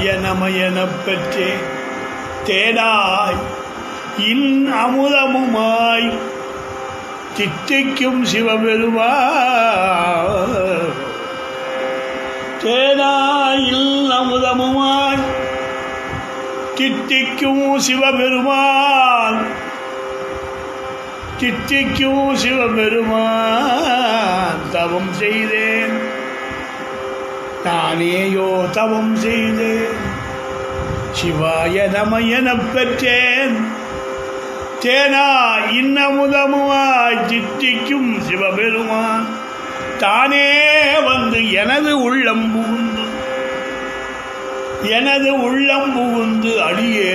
சிவாய நம எனப் பெற்றேன் தேனாய் இன் அமுதமுமாய் தித்திக்கும் சிவபெருமான் தேனாயில் அமுதமுமாய் தித்திக்கும் சிவபெருமான் தித்திக்கும் சிவபெருமான் தவம் செய்தேன் நானேயோ தவம் செய்தேன் சிவாய நம எனப் பெற்றேன் தேனா இன்னமுதமுமாய் தித்திக்கும் சிவபெருமான் தானே வந்து எனது உள்ளம் புகுந்து எனது உள்ளம் புகுந்து அடியே